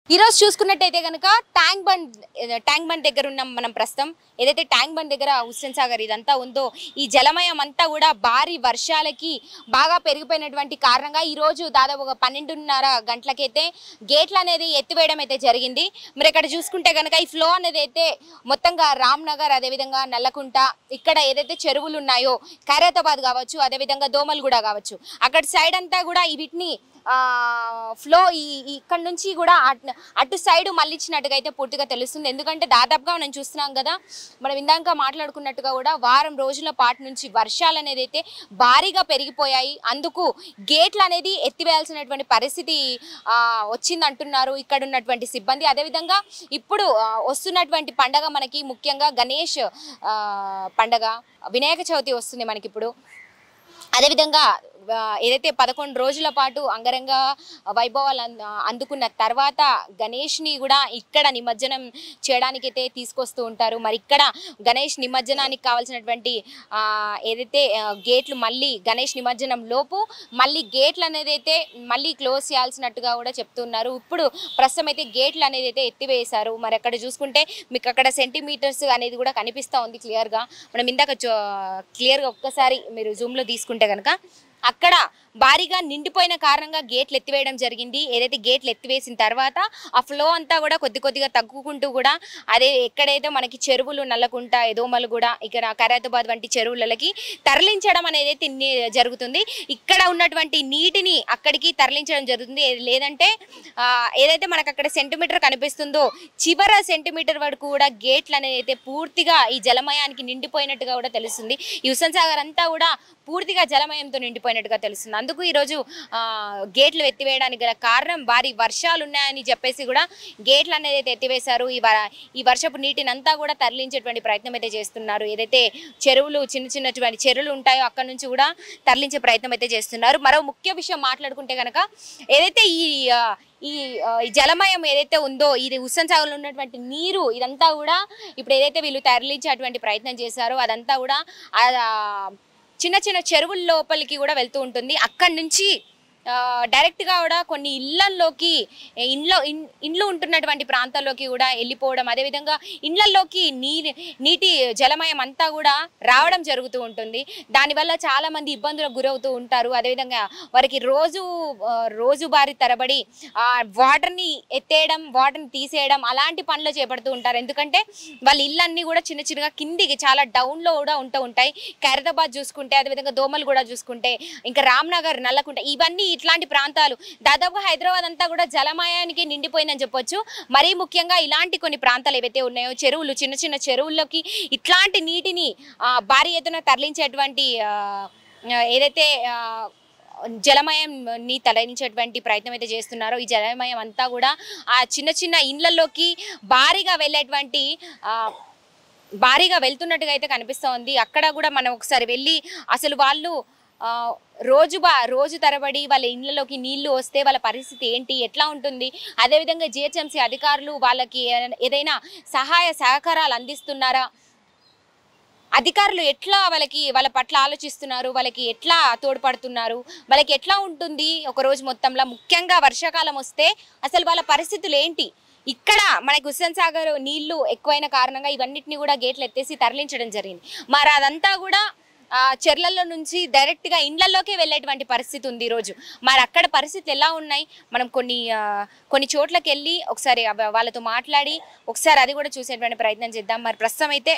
ఈరోజు చూసుకున్నట్టయితే కనుక ట్యాంక్ బండ్ ట్యాంక్ బండ్ దగ్గర ఉన్నాం మనం ప్రస్తుతం ఏదైతే ట్యాంక్ బండ్ దగ్గర హుస్సేన్ సాగర్ ఇదంతా ఉందో ఈ జలమయం అంతా కూడా భారీ వర్షాలకి బాగా పెరిగిపోయినటువంటి కారణంగా ఈ రోజు దాదాపు ఒక పన్నెండున్నర గంటలకైతే గేట్లు అనేది ఎత్తివేయడం అయితే జరిగింది మరి ఇక్కడ చూసుకుంటే కనుక ఈ ఫ్లో అనేది అయితే మొత్తంగా రామ్ నగర్ అదేవిధంగా నల్లకుంట ఇక్కడ ఏదైతే చెరువులు ఉన్నాయో ఖైరతాబాద్ కావచ్చు అదేవిధంగా దోమలగూడ కావచ్చు అక్కడ సైడ్ అంతా కూడా ఈ వీటిని ఆ, ఫ్లో ఈ ఈ ఇక్కడ నుంచి కూడా అట్- అటు సైడ్ మళ్ళించినట్టుగా అయితే పూర్తిగా తెలుస్తుంది ఎందుకంటే దాదాపుగా మనం చూస్తున్నాం కదా మనం ఇందాక మాట్లాడుకున్నట్టుగా కూడా వారం రోజుల పాటు నుంచి వర్షాలు అనేది అయితే భారీగా పెరిగిపోయాయి అందుకు గేట్లు అనేది ఎత్తివేయాల్సినటువంటి పరిస్థితి ఆ, వచ్చింది అంటున్నారు ఇక్కడ ఉన్నటువంటి సిబ్బంది అదేవిధంగా ఇప్పుడు ఆ, వస్తున్నటువంటి పండగ మనకి ముఖ్యంగా గణేష్ ఆ, పండగ వినాయక చవితి వస్తుంది మనకి ఇప్పుడు అదేవిధంగా ఆ, ఏదైతే పదకొండు రోజుల పాటు అంగరంగ వైభవాలు అన్- అందుకున్న తర్వాత గణేష్ని కూడా ఇక్కడ నిమజ్జనం చేయడానికి అయితే తీసుకొస్తూ ఉంటారు మరి ఇక్కడ గణేష్ నిమజ్జనానికి కావాల్సినటువంటి ఆ, ఏదైతే ఆ, గేట్లు మళ్ళీ గణేష్ నిమజ్జనం లోపు మళ్ళీ గేట్లు అనేది అయితే మళ్ళీ క్లోజ్ చేయాల్సినట్టుగా కూడా చెప్తున్నారు ఇప్పుడు ప్రస్తుతం అయితే గేట్లు అనేది అయితే ఎత్తివేశారు మరి అక్కడ చూసుకుంటే మీకు అక్కడ సెంటీమీటర్స్ అనేది కూడా కనిపిస్తూ ఉంది క్లియర్గా మనం ఇందాక క్లియర్గా ఒక్కసారి మీరు జూమ్లో తీసుకుంటే కనుక అక్కడ భారీగా నిండిపోయిన కారణంగా గేట్లు ఎత్తివేయడం జరిగింది ఏదైతే గేట్లు ఎత్తివేసిన తర్వాత ఆ ఫ్లో అంతా కూడా కొద్ది కొద్దిగా తగ్గుకుంటూ కూడా అదే ఎక్కడైతే మనకి చెరువులు నల్లకుంట ఎదోమలు కూడా ఇక్కడ ఖైరతాబాద్ వంటి చెరువులకి తరలించడం అనేది అయితే ని- జరుగుతుంది ఇక్కడ ఉన్నటువంటి నీటిని అక్కడికి తరలించడం జరుగుతుంది ఏ- లేదంటే ఆ, ఏదైతే మనకు అక్కడ సెంటీమీటర్ కనిపిస్తుందో చివర సెంటీమీటర్ వరకు కూడా గేట్లు అనేది అయితే పూర్తిగా ఈ జలమయానికి నిండిపోయినట్టుగా కూడా తెలుస్తుంది ఈ హుస్సేన్ సాగర్ అంతా కూడా పూర్తిగా జలమయంతో నిండిపోయినట్టుగా తెలుస్తుంది అందుకు ఈరోజు ఆ, గేట్లు ఎత్తివేయడానికి గల కారణం భారీ వర్షాలు ఉన్నాయని చెప్పేసి కూడా గేట్లు అనేది అయితే ఎత్తివేశారు ఈ వ- ఈ వర్షపు నీటిని అంతా కూడా తరలించేటువంటి ప్రయత్నం అయితే చేస్తున్నారు ఏదైతే చెరువులు చిన్న చిన్నటువంటి చెరువులు ఉంటాయో అక్కడ నుంచి కూడా తరలించే ప్రయత్నం అయితే చేస్తున్నారు మరో ముఖ్య విషయం మాట్లాడుకుంటే కనుక ఏదైతే ఈ ఆ, ఈ ఆ, ఈ జలమయం ఏదైతే ఉందో ఇది హుస్సేన్ సాగర్లో ఉన్నటువంటి నీరు ఇదంతా కూడా ఇప్పుడు ఏదైతే వీళ్ళు తరలించేటువంటి ప్రయత్నం చేశారో అదంతా కూడా ఆ, చిన్న చిన్న చెరువుల లోపలికి కూడా వెళ్తూ ఉంటుంది అక్కడి నుంచి ఆ, డైరెక్ట్గా కూడా కొన్ని ఇళ్లల్లోకి ఇంట్లో ఇన్- ఇండ్లు ఉంటున్నటువంటి ప్రాంతాల్లోకి కూడా వెళ్ళిపోవడం అదేవిధంగా ఇండ్లల్లోకి నీ నీటి జలమయం అంతా కూడా రావడం జరుగుతూ ఉంటుంది దానివల్ల చాలా మంది ఇబ్బందులకు గురవుతూ ఉంటారు అదేవిధంగా వారికి రోజు ఆ, రోజువారీ తరబడి ఆ వాటర్ని ఎత్తేయడం వాటర్ని తీసేయడం అలాంటి పనులు చేపడుతూ ఉంటారు ఎందుకంటే వాళ్ళ ఇళ్ళన్నీ కూడా చిన్న చిన్నగా కిందికి చాలా డౌన్లో కూడా ఉంటూ ఉంటాయి ఖైరతాబాద్ చూసుకుంటే అదేవిధంగా దోమలు కూడా చూసుకుంటే ఇంకా రామ్నగర్ నల్లకుంట ఇవన్నీ ఇట్లాంటి ప్రాంతాలు దాదాపు హైదరాబాద్ అంతా కూడా జలమయానికి నిండిపోయిందని చెప్పొచ్చు మరీ ముఖ్యంగా ఇలాంటి కొన్ని ప్రాంతాలు ఏవైతే ఉన్నాయో చెరువులు చిన్న చిన్న చెరువుల్లోకి ఇట్లాంటి నీటిని ఆ, భారీ ఎత్తున తరలించేటువంటి ఆ, ఏదైతే ఆ, జలమయం ని తరలించేటువంటి ప్రయత్నం అయితే చేస్తున్నారో ఈ జలమయం అంతా కూడా ఆ చిన్న చిన్న ఇండ్లలోకి భారీగా వెళ్ళేటువంటి ఆ, భారీగా వెళ్తున్నట్టుగా అయితే కనిపిస్తూ ఉంది అక్కడ కూడా మనం ఒకసారి వెళ్ళి అసలు వాళ్ళు ఆ, రోజు బా రోజు తరబడి వాళ్ళ ఇళ్ళలోకి నీళ్లు వస్తే వాళ్ళ పరిస్థితి ఏంటి ఎట్లా ఉంటుంది అదేవిధంగా జిహెచ్ఎంసీ అధికారులు వాళ్ళకి ఏ- ఏదైనా సహాయ సహకారాలు అందిస్తున్నారా అధికారులు ఎట్లా వాళ్ళకి వాళ్ళ పట్ల ఆలోచిస్తున్నారు వాళ్ళకి ఎట్లా తోడ్పడుతున్నారు వాళ్ళకి ఎట్లా ఉంటుంది ఒక రోజు మొత్తంలో ముఖ్యంగా వర్షాకాలం వస్తే అసలు వాళ్ళ పరిస్థితులు ఏంటి ఇక్కడ మనకి హుస్సేన్ సాగర్ నీళ్లు ఎక్కువైన కారణంగా ఇవన్నిటిని కూడా గేట్లు ఎత్తేసి తరలించడం జరిగింది మరి అదంతా కూడా ఆ, చెర్లల్లో నుంచి డైరెక్ట్గా ఇండ్లలోకే వెళ్ళేటువంటి పరిస్థితి ఉంది ఈరోజు మరి అక్కడ పరిస్థితులు ఎలా ఉన్నాయి మనం కొన్ని ఆ, కొన్ని చోట్లకి వెళ్ళి ఒకసారి అవ- వాళ్ళతో మాట్లాడి ఒకసారి అది కూడా చూసేటువంటి ప్రయత్నం చేద్దాం మరి ప్రస్తుతం అయితే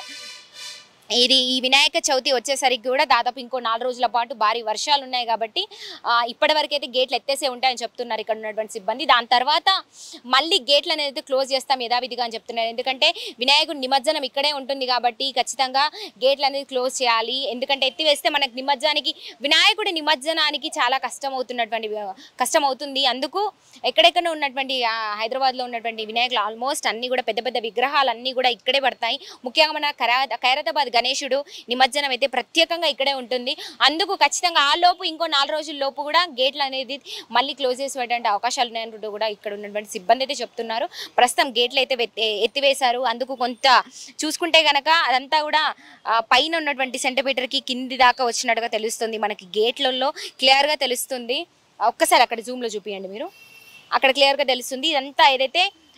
ఇది ఈ వినాయక చవితి వచ్చేసరికి కూడా దాదాపు ఇంకో నాలుగు రోజుల పాటు భారీ వర్షాలు ఉన్నాయి కాబట్టి ఆ, ఇప్పటి వరకు అయితే గేట్లు ఎత్తేసే ఉంటాయని చెప్తున్నారు ఇక్కడ ఉన్నటువంటి సిబ్బంది దాని తర్వాత మళ్ళీ గేట్లు అనేది క్లోజ్ చేస్తాం యథావిధిగా అని చెప్తున్నారు ఎందుకంటే వినాయకుడి నిమజ్జనం ఇక్కడే ఉంటుంది కాబట్టి ఖచ్చితంగా గేట్లు అనేది క్లోజ్ చేయాలి ఎందుకంటే ఎత్తివేస్తే మనకి నిమజ్జనానికి వినాయకుడి నిమజ్జనానికి చాలా కష్టం అవుతున్నటువంటి కష్టం అవుతుంది అందుకు ఎక్కడెక్కడ ఉన్నటువంటి ఆ, హైదరాబాద్లో ఉన్నటువంటి వినాయకులు ఆల్మోస్ట్ అన్ని కూడా పెద్ద పెద్ద విగ్రహాలు అన్నీ కూడా ఇక్కడే పడతాయి ముఖ్యంగా మన కరా ఖైరతాబాద్ గణేశుడు నిమజ్జనం అయితే ప్రత్యేకంగా ఇక్కడే ఉంటుంది అందుకు ఖచ్చితంగా ఆ లోపు ఇంకో నాలుగు రోజుల లోపు కూడా గేట్లు అనేది మళ్ళీ క్లోజ్ చేసేటువంటి అవకాశాలు ఉన్నాయంటూ కూడా ఇక్కడ ఉన్నటువంటి సిబ్బంది అయితే చెప్తున్నారు ప్రస్తుతం గేట్లు అయితే వెత్- ఎత్తివేశారు అందుకు కొంత చూసుకుంటే గనక అదంతా కూడా ఆ, పైన ఉన్నటువంటి సెంటీమీటర్కి కింది దాకా వచ్చినట్టుగా తెలుస్తుంది మనకి గేట్లలో క్లియర్గా తెలుస్తుంది ఒక్కసారి అక్కడ జూమ్లో చూపియండి మీరు అక్కడ క్లియర్గా తెలుస్తుంది ఇదంతా ఏదైతే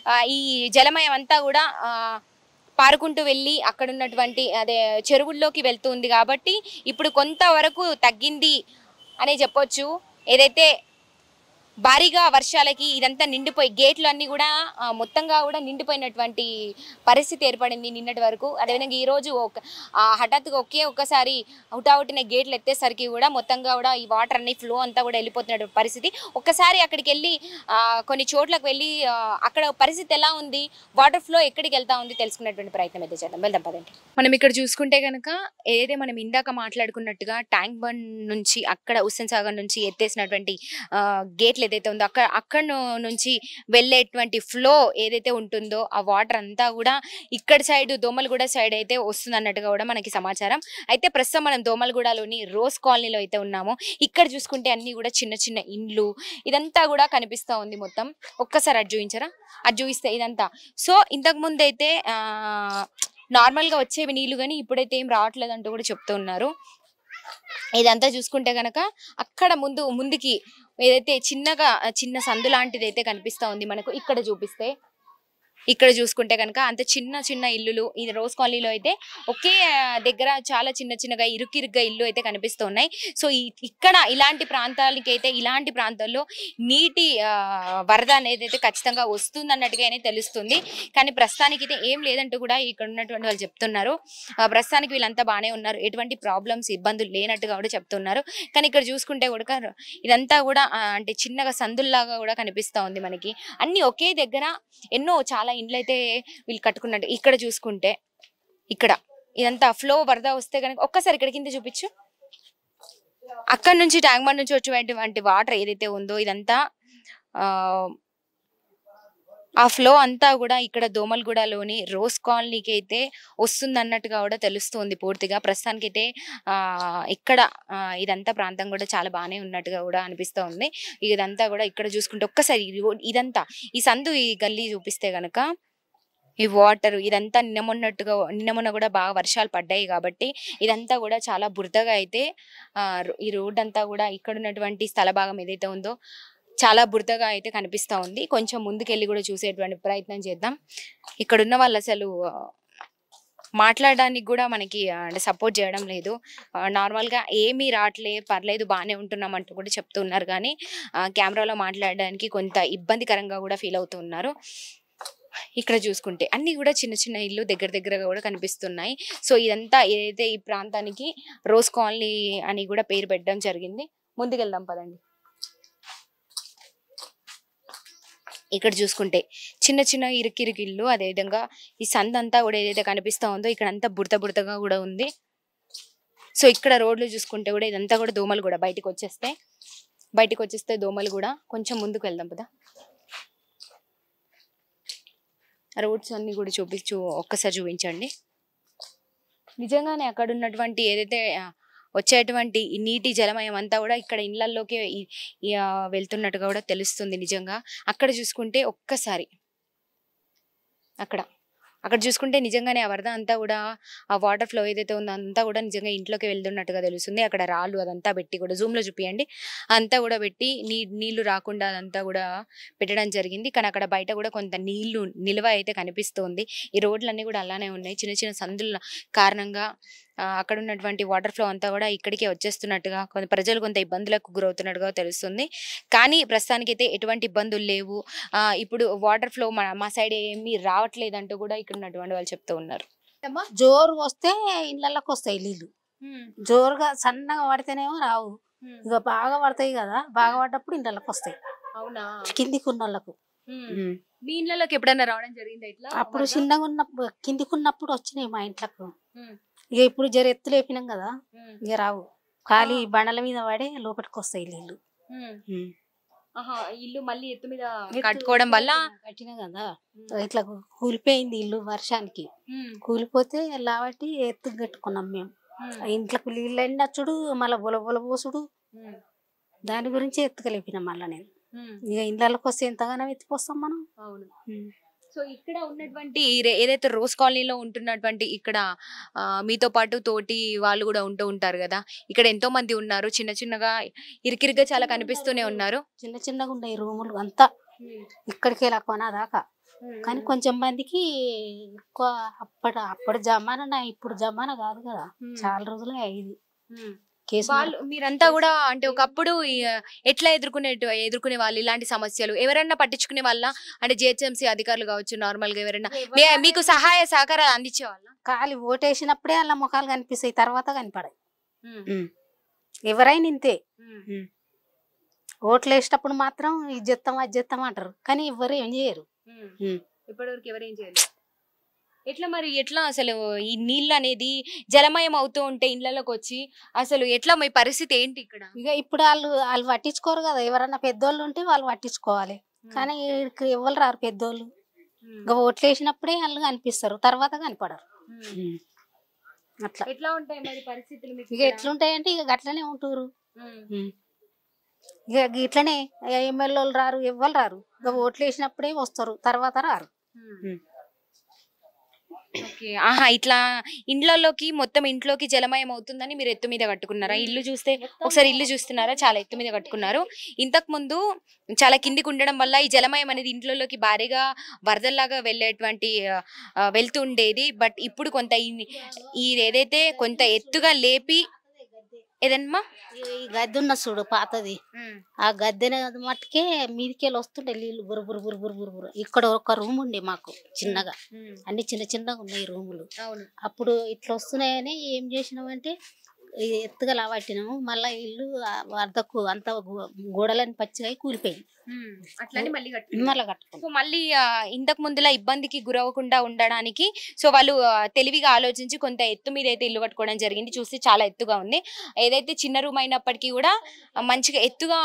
ఆ, ఈ జలమయం అంతా కూడా ఆ, పారుకుంటూ వెళ్ళి అక్కడ ఉన్నటువంటి అదే చెరువుల్లోకి వెళ్తుంది కాబట్టి ఇప్పుడు కొంతవరకు తగ్గింది అనే చెప్పొచ్చు ఏదైతే భారీగా వర్షాలకి ఇదంతా నిండిపోయి గేట్లు అన్నీ కూడా ఆ, మొత్తంగా కూడా నిండిపోయినటువంటి పరిస్థితి ఏర్పడింది నిన్నటి వరకు అదేవిధంగా ఈరోజు ఒక ఆ, హఠాత్తుగా ఒకే ఒక్కసారి హుటాహుటిన గేట్లు ఎత్తేసరికి కూడా మొత్తంగా కూడా ఈ వాటర్ అన్ని ఫ్లో అంతా కూడా వెళ్ళిపోతున్న పరిస్థితి ఒక్కసారి అక్కడికి వెళ్ళి ఆ, కొన్ని చోట్లకు వెళ్ళి ఆ, అక్కడ పరిస్థితి ఎలా ఉంది వాటర్ ఫ్లో ఎక్కడికి వెళ్తా ఉంది తెలుసుకునేటువంటి ప్రయత్నం అయితే చేద్దాం వెళ్దాం పదండి మనం ఇక్కడ చూసుకుంటే కనుక ఏదైతే మనం ఇందాక మాట్లాడుకున్నట్టుగా ట్యాంక్ బండ్ నుంచి అక్కడ హుస్సేన్ సాగర్ నుంచి ఎత్తేసినటువంటి ఆ, గేట్లు ఏదైతే ఉందో అక్కడ అక్కడ ను- నుంచి వెళ్ళేటువంటి ఫ్లో ఏదైతే ఉంటుందో ఆ వాటర్ అంతా కూడా ఇక్కడ సైడ్ దోమలగూడ సైడ్ అయితే వస్తుంది అన్నట్టుగా కూడా మనకి సమాచారం అయితే ప్రస్తుతం మనం దోమలగూడలోని రోజ్ కాలనీలో అయితే ఉన్నాము ఇక్కడ చూసుకుంటే అన్ని కూడా చిన్న చిన్న ఇండ్లు ఇదంతా కూడా కనిపిస్తా ఉంది మొత్తం ఒక్కసారి అది చూపించరా అది చూపిస్తే ఇదంతా సో ఇంతకు ముందు అయితే ఆ, నార్మల్ గా వచ్చేవి నీళ్లు కానీ ఇప్పుడైతే ఏం రావట్లేదు అంటూ కూడా చెప్తూ ఉన్నారు ఇదంతా చూసుకుంటే గనక అక్కడ ముందు ముందుకి ఏదైతే చిన్నగా ఆ, చిన్న సందు లాంటిది అయితే కనిపిస్తా ఉంది మనకు ఇక్కడ చూపిస్తే ఇక్కడ చూసుకుంటే కనుక అంత చిన్న చిన్న ఇల్లులు ఇది రోజ్ కాలనీలో అయితే ఒకే ఆ, దగ్గర చాలా చిన్న చిన్నగా ఇరుకిరుగ్గా ఇల్లు అయితే కనిపిస్తూ ఉన్నాయి సో ఈ- ఇక్కడ ఇలాంటి ప్రాంతాలకి అయితే ఇలాంటి ప్రాంతాల్లో నీటి ఆ, వరద అనేది అయితే ఖచ్చితంగా వస్తుంది అన్నట్టుగానే తెలుస్తుంది కానీ ప్రస్తుతానికి అయితే ఏం లేదంటూ కూడా ఇక్కడ ఉన్నటువంటి వాళ్ళు చెప్తున్నారు ఆ, ప్రస్తుతానికి వీళ్ళంతా బాగానే ఉన్నారు ఎటువంటి ప్రాబ్లమ్స్ ఇబ్బందులు లేనట్టుగా కూడా చెప్తున్నారు కానీ ఇక్కడ చూసుకుంటే కూడా ఇదంతా కూడా ఆ, అంటే చిన్నగా సందుల్లాగా కూడా కనిపిస్తా ఉంది మనకి అన్ని ఒకే దగ్గర ఎన్నో చాలా ఇండ్లు అయితే వీళ్ళు కట్టుకున్నట్టు ఇక్కడ చూసుకుంటే ఇక్కడ ఇదంతా ఫ్లో వరద వస్తే కనుక ఒక్కసారి ఇక్కడ కింద చూపించు అక్కడ నుంచి ట్యాంక్ బండ్ నుంచి వచ్చేటువంటి వాటర్ ఏదైతే ఉందో ఇదంతా ఆ ఆ ఫ్లో అంతా కూడా ఇక్కడ దోమలగూడలోని రోజ్ కాలనీకి అయితే వస్తుంది అన్నట్టుగా కూడా తెలుస్తుంది పూర్తిగా ప్రస్తుతానికి అయితే ఆ ఇక్కడ ఆ, ఇదంతా ప్రాంతం కూడా చాలా బాగానే ఉన్నట్టుగా కూడా అనిపిస్తూ ఉంది ఇదంతా కూడా ఇక్కడ చూసుకుంటే ఒక్కసారి ఈ రోడ్ ఇదంతా ఈ సందు ఈ గల్లీ చూపిస్తే గనక ఈ వాటర్ ఇదంతా నిన్న మొన్నట్టుగా నిన్న మొన్న కూడా బాగా వర్షాలు పడ్డాయి కాబట్టి ఇదంతా కూడా చాలా బురదగా అయితే ఆ, రో- ఈ రోడ్ అంతా కూడా ఇక్కడ ఉన్నటువంటి స్థల భాగం ఏదైతే ఉందో చాలా బురదగా అయితే కనిపిస్తా ఉంది కొంచెం ముందుకెళ్ళి కూడా చూసేటువంటి ప్రయత్నం చేద్దాం ఇక్కడ ఉన్న వాళ్ళు అసలు ఆ, మాట్లాడడానికి కూడా మనకి ఆ, అంటే సపోర్ట్ చేయడం లేదు ఆ, నార్మల్గా ఏమీ రావట్లే పర్లేదు బాగానే ఉంటున్నాం అంటూ కూడా చెప్తున్నారు కానీ ఆ, కెమెరాలో మాట్లాడడానికి కొంత ఇబ్బందికరంగా కూడా ఫీల్ అవుతున్నారు ఇక్కడ చూసుకుంటే అన్ని కూడా చిన్న చిన్న ఇల్లు దగ్గర దగ్గరగా కూడా కనిపిస్తున్నాయి సో ఇదంతా ఏదైతే ఈ ప్రాంతానికి రోజ్ కాలనీ అని కూడా పేరు పెట్టడం జరిగింది ముందుకెళ్దాం పదండి ఇక్కడ చూసుకుంటే చిన్న చిన్న ఇరుకిరుకు ఇల్లు అదేవిధంగా ఈ సంద్ అంతా కూడా ఏదైతే కనిపిస్తా ఉందో ఇక్కడ అంతా బుడత బుడతగా కూడా ఉంది సో ఇక్కడ రోడ్లు చూసుకుంటే కూడా ఇదంతా కూడా దోమలు కూడా బయటికి వచ్చేస్తే బయటికి వచ్చేస్తే దోమలు కూడా కొంచెం ముందుకు వెళ్దాం కదా రోడ్స్ అన్ని కూడా చూపించు ఒక్కసారి చూపించండి నిజంగానే అక్కడ ఉన్నటువంటి ఏదైతే ఆ, వచ్చేటువంటి ఈ నీటి జలమయం అంతా కూడా ఇక్కడ ఇళ్లలోకి ఈ- ఈ, ఆ, వెళ్తున్నట్టుగా కూడా తెలుస్తుంది నిజంగా అక్కడ చూసుకుంటే ఒక్కసారి అక్కడ అక్కడ చూసుకుంటే నిజంగానే ఆ వరద అంతా కూడా ఆ వాటర్ ఫ్లో ఏదైతే ఉందో అంతా కూడా నిజంగా ఇంట్లోకి వెళ్తున్నట్టుగా తెలుస్తుంది అక్కడ రాళ్ళు అదంతా పెట్టి కూడా జూమ్ లో చూపియండి అంతా కూడా పెట్టి నీ నీళ్లు రాకుండా అదంతా కూడా పెట్టడం జరిగింది కానీ అక్కడ బయట కూడా కొంత నీళ్లు నిల్వ అయితే కనిపిస్తుంది ఈ రోడ్లన్నీ కూడా అలానే ఉన్నాయి చిన్న చిన్న సందుల కారణంగా ఆ, అక్కడ ఉన్నటువంటి వాటర్ ఫ్లో అంతా కూడా ఇక్కడికే వచ్చేస్తున్నట్టుగా కొంత ప్రజలు కొంత ఇబ్బందులకు గురవుతున్నట్టుగా తెలుస్తుంది కానీ ప్రస్తుతానికైతే ఎటువంటి ఇబ్బందులు లేవు ఆ, ఇప్పుడు వాటర్ ఫ్లో మా మా సైడ్ ఏమీ రావట్లేదంటూ కూడా ఇక్కడ ఉన్నటువంటి వాళ్ళు చెప్తూ ఉన్నారు జోరుగా వస్తే ఇళ్ళకి వస్తాయి నీళ్ళు జోరుగా సన్నగా పడితేనేమో రావు ఇక బాగా పడతాయి కదా బాగా పడ్డప్పుడు ఇళ్ళకి వస్తాయి అవునా కిందికి ఉన్న వాళ్ళకు మీ ఇళ్ళలోకి ఎప్పుడైనా రావడం జరిగిందా ఇట్లా అప్పుడు చిన్నగా ఉన్నప్పుడు కిందికి ఉన్నప్పుడు వచ్చినాయి మా ఇంట్లకు ఉమ్. ఇక ఇప్పుడు జర ఎత్తు లేపినాం కదా ఉమ్. ఇక రావు ఖాళీ బండల మీద పడే లోపలికి వస్తాయి నీళ్ళు ఉమ్. ఆహా, ఇల్లు మళ్ళీ ఎత్తు మీద ఎత్తు- కట్టుకోవడం వల్ల కట్టినా కదా ఇట్లా కూలిపోయింది ఇల్లు వర్షానికి కూలిపోతే లాబట్టి ఎత్తు కట్టుకున్నాం మేము ఆ ఇంట్లోకి నీళ్ళు ఎండచ్చుడు మళ్ళీ బొల బొల పోసుడు దాని గురించి ఎత్తుకలేపినాం మళ్ళీ నేను ఇక ఇళ్ళకి వస్తే ఎంతగానో ఎత్తిపోస్తాం మనం అవును సో ఇక్కడ ఉన్నటువంటి ఈ రే- ఏదైతే రోజ్ కాలనీలో ఉంటున్నటువంటి ఇక్కడ ఆ, మీతో పాటు తోటి వాళ్ళు కూడా ఉంటూ ఉంటారు కదా ఇక్కడ ఎంతో మంది ఉన్నారు చిన్న చిన్నగా ఇరికిరిగ్గా చాలా కనిపిస్తూనే ఉన్నారు చిన్న చిన్నగా ఉన్నాయి రూములు అంతా ఇక్కడికి వెళ్ళా కొనా దాకా కానీ కొంచెం మందికి ఎక్కువ అప్పటి అప్పటి జమానా ఇప్పుడు జమానా కాదు కదా చాలా రోజులే అయ్యింది కేసు వాళ్ళు మీరంతా కూడా అంటే ఒకప్పుడు ఈ, ఎట్లా ఎదుర్కొనే ఎదుర్కొనే వాళ్ళు ఇలాంటి సమస్యలు ఎవరన్నా పట్టించుకునే వాళ్ళ అంటే జిహెచ్ఎంసీ అధికారులు కావచ్చు నార్మల్ గా ఎవరైనా మీ- మీకు సహాయ సహకారాలు అందించే వాళ్ళ ఖాళీ ఓటేసినప్పుడే అలా ముఖాలు కనిపిస్తాయి తర్వాత కనపడాయి ఎవరైనా ఇంతే ఓట్లు వేసేటప్పుడు మాత్రం ఇది చేస్తాం అది చేస్తాం అంటారు కానీ ఎవరు ఏం చేయరు ఉమ్. ఇప్పటివరకు ఎవరేం చేయలేదు ఎట్లా మరి ఎట్లా అసలు ఈ నీళ్ళు అనేది జలమయం అవుతూ ఉంటే ఇళ్ళలోకి వచ్చి అసలు ఎట్లా మీ పరిస్థితి ఏంటి ఇక్కడ ఇక ఇప్పుడు వాళ్ళు వాళ్ళు పట్టించుకోరు కదా ఎవరన్నా పెద్దోళ్ళు ఉంటే వాళ్ళు పట్టించుకోవాలి కానీ ఈడికి ఎవరు రారు పెద్దోళ్ళు ఇంకా ఓట్లు వేసినప్పుడే వాళ్ళు కనిపిస్తారు తర్వాత కనపడరు ఉమ్. అట్లా ఎట్లా ఉంటాయి మరి పరిస్థితులు మీకు ఇక ఇక్కడ? ఎట్లుంటాయంటే ఇక గట్లనే ఉంటురు ఉమ్. ఇక ఇట్లనే ఎమ్మెల్యేలు రారు ఎవ్వరు రారు ఇక ఓట్లు వేసినప్పుడే వస్తారు తర్వాత రారు ఉమ్. ఓకే ఆహా ఇట్లా ఇండ్లలోకి మొత్తం ఇంట్లోకి జలమయం అవుతుందని మీరు ఎత్తు మీద కట్టుకున్నారా ఇల్లు చూస్తే ఒకసారి ఇల్లు చూస్తున్నారా చాలా ఎత్తు మీద కట్టుకున్నారు ఇంతకు ముందు చాలా కిందికి ఉండడం వల్ల ఈ జలమయం అనేది ఇంట్లోకి భారీగా వరదల్లాగా వెళ్ళేటువంటి ఆ, ఆ, వెళ్తూ ఉండేది బట్ ఇప్పుడు కొంత ఈ- ఈ ఏదైతే కొంత ఎత్తుగా లేపి ఏదమ్మా ఈ గద్దె ఉన్న చూడు పాతది ఆ గద్దెన మట్టుకే మీదికెళ్ళి వస్తుండే నీళ్ళు బురు బురు బురు బురు బురు బురు ఇక్కడ ఒక రూమ్ ఉండే మాకు చిన్నగా అన్ని చిన్న చిన్నగా ఉన్నాయి రూములు అవును అప్పుడు ఇట్లా వస్తున్నాయని ఏం చేసినామంటే ఈ ఎత్తుగా లావట్టినాము మళ్ళీ ఇల్లు ఆ వరదకు అంత గో- గోడలని పచ్చిగా అయి కూలిపోయింది అట్లని మళ్ళీ మళ్ళీ కట్టుకున్నాం సో మళ్ళీ ఆ, ఇంతకు ముందులా ఇబ్బందికి గురవ్వకుండా ఉండడానికి సో వాళ్ళు ఆ, తెలివిగా ఆలోచించి కొంత ఎత్తు మీద అయితే ఇల్లు కట్టుకోవడం జరిగింది చూస్తే చాలా ఎత్తుగా ఉంది ఏదైతే చిన్న రూమ్ అయినప్పటికీ కూడా ఆ, మంచిగా ఎత్తుగా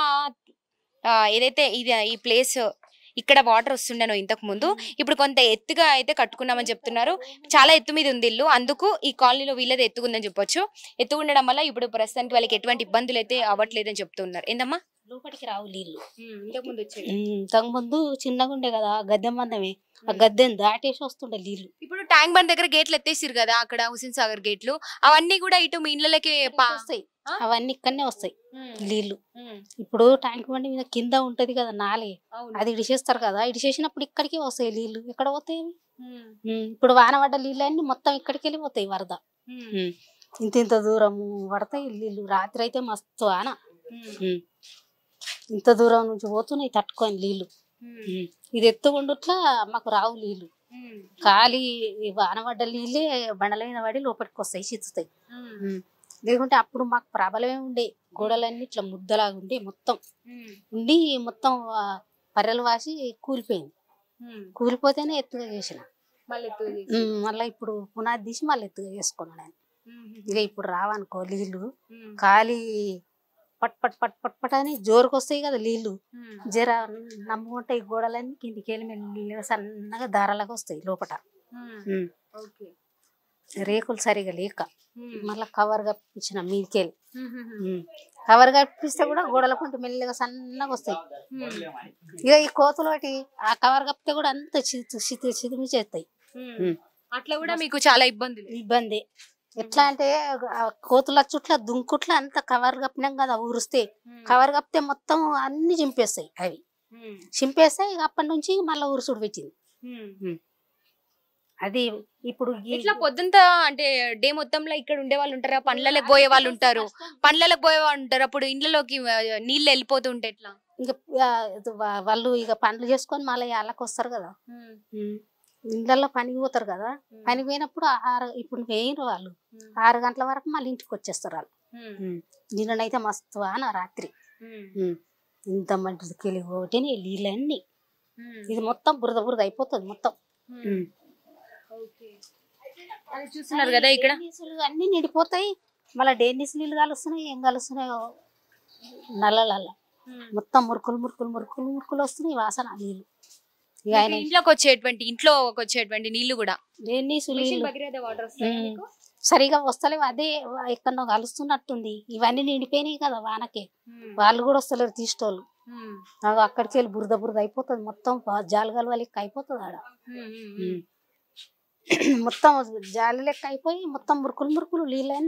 ఆ, ఏదైతే ఇది ఈ ప్లేస్ ఇక్కడ వాటర్ వస్తుండేనో ఇంతకు ముందు ఇప్పుడు కొంత ఎత్తుగా అయితే కట్టుకున్నామని చెప్తున్నారు చాలా ఎత్తు మీద ఉంది ఇల్లు అందుకు ఈ కాలనీలో వీళ్ళది ఎత్తుకుందని చెప్పొచ్చు ఎత్తు ఉండడం వల్ల ఇప్పుడు ప్రస్తుతానికి వాళ్ళకి ఎటువంటి ఇబ్బందులు అయితే అవ్వట్లేదని చెప్తున్నారు ఏందమ్మా లోపలికి రావు నీళ్ళు ఇంతకు ముందు వచ్చేది ఇంతకు ముందు చిన్నగా ఉండే కదా ఆ గద్దె మందమే ఆ గద్దెని దాటేసి వస్తుండే నీళ్ళు ఇప్పుడు ట్యాంక్ బండ్ దగ్గర గేట్లు ఎత్తేసిరు కదా అక్కడ హుసేన్ సాగర్ గేట్లు అవన్నీ కూడా ఇటు మీ ఇళ్ళకి పా- వస్తాయి ఆ? అవన్నీ ఇక్కడనే వస్తాయి ఉమ్, నీళ్ళు ఉమ్, ఇప్పుడు ట్యాంక్ బండి మీద కింద ఉంటది కదా నాలే అవును. అది ఇడిచేస్తారు కదా ఇడిచేసినప్పుడు ఇక్కడికి వస్తాయి నీళ్ళు ఎక్కడ పోతాయి అవి? ఉమ్, ఉమ్, ఇప్పుడు వాన పడ్డ నీళ్ళు అన్ని మొత్తం ఇక్కడికి వెళ్ళిపోతాయి వరద ఉమ్, ఉమ్, ఇంత ఇంత దూరము పడతాయి నీళ్ళు రాత్రి అయితే మస్తు వాన ఉమ్, ఉమ్, ఇంత దూరం నుంచి పోతున్నాయి తట్టుకొని నీళ్ళు ఉమ్, ఉమ్, ఇది ఎత్తుకుండుట్లా మాకు రావు నీళ్ళు ఉమ్, ఖాళీ ఈ వాన పడ్డ నీళ్ళే బండల మీద పడి లోపలికి వస్తాయి చిత్తుతాయి ఉమ్, ఉమ్. లేకుంటే అప్పుడు మాకు ప్రాబలమే ఉండే గోడలన్నీ ఇట్లా ముద్దలాగా ఉండే మొత్తం ఉమ్, ఉండి మొత్తం ఆ, పర్రెలు వాసి కూలిపోయింది ఉమ్. కూలిపోతేనే ఎత్తుగా చేసిన మళ్ళీ ఎత్తుగా చేసి. ఉమ్, మళ్ళీ ఇప్పుడు పునాది తీసి మళ్ళీ ఎత్తుగా చేసుకున్నాను నేను ఉమ్, ఇక ఇప్పుడు రావనుకో నీళ్ళు ఉమ్, ఖాళీ పట్ పట్ పట్ పట్ పట్ అని జోరుకు వస్తాయి కదా నీళ్ళు ఉమ్, జర నమ్ముకుంటాయి గోడలన్నీ కిందికి వెళ్ళి మెల్లిగా సన్నగా దారాలాగా వస్తాయి లోపట ఉమ్, ఉమ్. ఓకే. రేకులు సరిగా లేక ఉమ్, మళ్ళీ కవర్ కప్పించిన మీదికెళ్ళి ఉమ్, ఉమ్, ఉమ్. కవర్ కప్పిస్తే కూడా గోడల కొంటే మెల్లిగా సన్నగా వస్తాయి ఉమ్, ఇక ఈ కోతులోటి ఆ కవర్ కప్పితే కూడా అంత చితు చితు చితుమి చేస్తాయి ఉమ్. ఉమ్. అట్లా కూడా మీకు చాలా ఇబ్బందులు ఇబ్బంది ఎట్లా అంటే ఆ కోతుల చుట్ల దుంకుట్ల అంత కవర్ కప్పినాం కదా ఊరిస్తే ఉమ్, కవర్ కప్పితే మొత్తం అన్ని చింపేస్తాయి అవి ఉమ్, చింపేస్తే ఇక అప్పటి నుంచి మళ్ళీ ఊరుసుడు పెట్టింది ఉమ్. అది ఇప్పుడు ఈ- ఇట్లా పొద్దుంత అంటే డే మొత్తంలో ఇక్కడ ఉండే వాళ్ళు ఉంటారా పండ్లలకు పోయే వాళ్ళు ఉంటారు పండ్లలకు పోయే వాళ్ళు ఉంటారు అప్పుడు ఇండ్లలోకి ఆ, నీళ్ళు వెళ్ళిపోతూ ఉంటే ఎట్లా ఇంకా ఆ, ఇది వా- వాళ్ళు ఇక పనులు చేసుకొని మళ్ళీ వాళ్ళకి వస్తారు కదా ఇళ్ళల్లో పనికి పోతారు కదా పనికి పోయినప్పుడు ఆరు ఇప్పుడు వేయరు వాళ్ళు ఆరు గంటల వరకు మళ్ళీ ఇంటికి వచ్చేస్తారు వాళ్ళు నిన్ననైతే మస్తు వాన రాత్రి ఉమ్. ఇంత మంటికి వెళ్ళి ఒకటి నీళ్ళన్నీ ఇది మొత్తం బురద బురద అయిపోతుంది మొత్తం ఉమ్. అది చూస్తున్నారు కదా ఇక్కడ డేనిసులు అన్ని నిండిపోతాయి మళ్ళీ డేనిస్ నీళ్ళు కలుస్తున్నాయి ఏం కలుస్తున్నాయో నల్లలల్ల మొత్తం మురుకులు మురుకులు మురుకులు మురుకులు వస్తున్నాయి వాసన నీళ్ళు ఇక ఆయన ఇంట్లోకి వచ్చేటువంటి ఇంట్లోకి వచ్చేటువంటి నీళ్లు కూడా డేనిసు నీళ్ళు వాటర్ ఉమ్. సరిగా వస్తలేవు అదే ఎక్కడో కలుస్తున్నట్టుంది ఇవన్నీ నిండిపోయినాయి కదా వానకే వాళ్ళు కూడా వస్తలేరు తీసుకోళ్ళు నాకు అక్కడికి వెళ్ళి బురద బురద అయిపోతుంది మొత్తం జాలగాలు వాళ్ళకి అయిపోతుంది ఆడ మొత్తం జాలి లెక్క అయిపోయి మొత్తం మురుకులు మురుకులు నీళ్ళన్నీ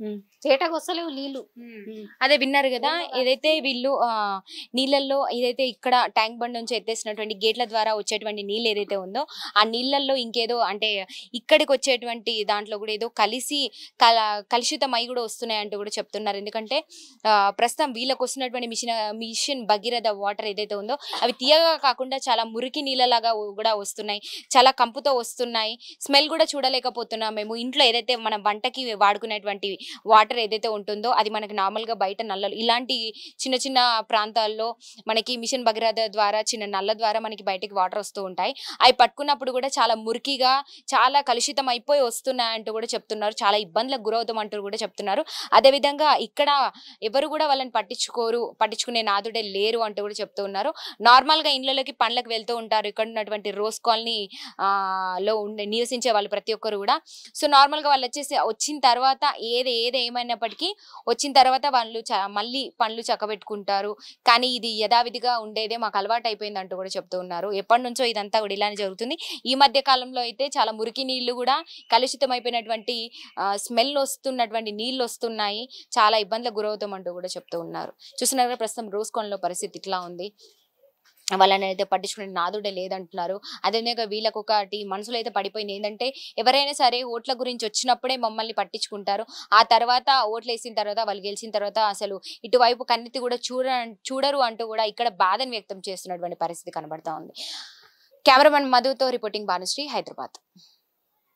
పేటకు వస్తలేవు నీళ్లు ఉమ్. అదే విన్నారు కదా ఏదైతే వీళ్ళు ఆ, నీళ్ళల్లో ఏదైతే ఇక్కడ ట్యాంక్ బండ్ నుంచి ఎత్తేసినటువంటి గేట్ల ద్వారా వచ్చేటువంటి నీళ్ళు ఏదైతే ఉందో ఆ నీళ్ళల్లో ఇంకేదో అంటే ఇక్కడికి వచ్చేటువంటి దాంట్లో కూడా ఏదో కలిసి కల కలుషితమై కూడా వస్తున్నాయి అంటూ కూడా చెప్తున్నారు ఎందుకంటే ఆ, ప్రస్తుతం వీళ్ళకి వస్తున్నటువంటి మిషన్ మిషన్ భగీరథ వాటర్ ఏదైతే ఉందో అవి తీయగా కాకుండా చాలా మురికి నీళ్ళలాగా కూడా వస్తున్నాయి చాలా కంపుతో వస్తున్నాయి స్మెల్ కూడా చూడలేకపోతున్నాం మేము ఇంట్లో ఏదైతే మన వంటకి వాడుకునేటువంటి వాటర్ ఏదైతే ఉంటుందో అది మనకి నార్మల్గా బయట నల్లలు ఇలాంటి చిన్న చిన్న ప్రాంతాల్లో మనకి మిషన్ భగీరథ ద్వారా చిన్న నల్ల ద్వారా మనకి బయటికి వాటర్ వస్తూ ఉంటాయి అవి పట్టుకున్నప్పుడు కూడా చాలా మురికిగా చాలా కలుషితం అయిపోయి వస్తున్నాయంటూ కూడా చెప్తున్నారు చాలా ఇబ్బందులకు గురవుతాం అంటూ కూడా చెప్తున్నారు అదేవిధంగా ఇక్కడ ఎవరు కూడా వాళ్ళని పట్టించుకోరు పట్టించుకునే నాదుడే లేరు అంటూ కూడా చెప్తూ ఉన్నారు నార్మల్గా ఇండ్లలోకి పండ్లకు వెళ్తూ ఉంటారు ఇక్కడ ఉన్నటువంటి రోజ్ కాలనీ ఆ, లో ఉండే నివసించే వాళ్ళు ప్రతి ఒక్కరు కూడా సో నార్మల్గా వాళ్ళు వచ్చేసి వచ్చిన తర్వాత ఏది ఏది ఏమైనప్పటికీ వచ్చిన తర్వాత వాళ్ళు చ- మళ్ళీ పనులు చక్కబెట్టుకుంటారు కానీ ఇది యథావిధిగా ఉండేదే మాకు అలవాటు అయిపోయింది అంటూ కూడా చెప్తూ ఉన్నారు ఎప్పటి నుంచో ఇదంతా కూడా ఇలానే జరుగుతుంది ఈ మధ్య కాలంలో అయితే చాలా మురికి నీళ్లు కూడా కలుషితం అయిపోయినటువంటి స్మెల్ వస్తున్నటువంటి నీళ్లు వస్తున్నాయి చాలా ఇబ్బందులకు గురవుతాం అంటూ కూడా చెప్తూ ఉన్నారు చూస్తున్నారు కదా ప్రస్తుతం రోజ్ కాలనీలో పరిస్థితి ఇట్లా ఉంది వాళ్ళని అయితే పట్టించుకునే నాదుడే లేదంటున్నారు అదేవిధంగా వీళ్ళకి ఒకటి మనసులో అయితే పడిపోయింది ఏంటంటే ఎవరైనా సరే ఓట్ల గురించి వచ్చినప్పుడే మమ్మల్ని పట్టించుకుంటారు ఆ తర్వాత ఓట్లు వేసిన తర్వాత వాళ్ళు గెలిచిన తర్వాత అసలు ఇటువైపు కన్నెత్తి కూడా చూడ చూడరు అంటూ కూడా ఇక్కడ బాధను వ్యక్తం చేస్తున్నటువంటి పరిస్థితి కనబడతా ఉంది కెమెరామెన్ మధుతో రిపోర్టింగ్ భానుశ్రీ హైదరాబాద్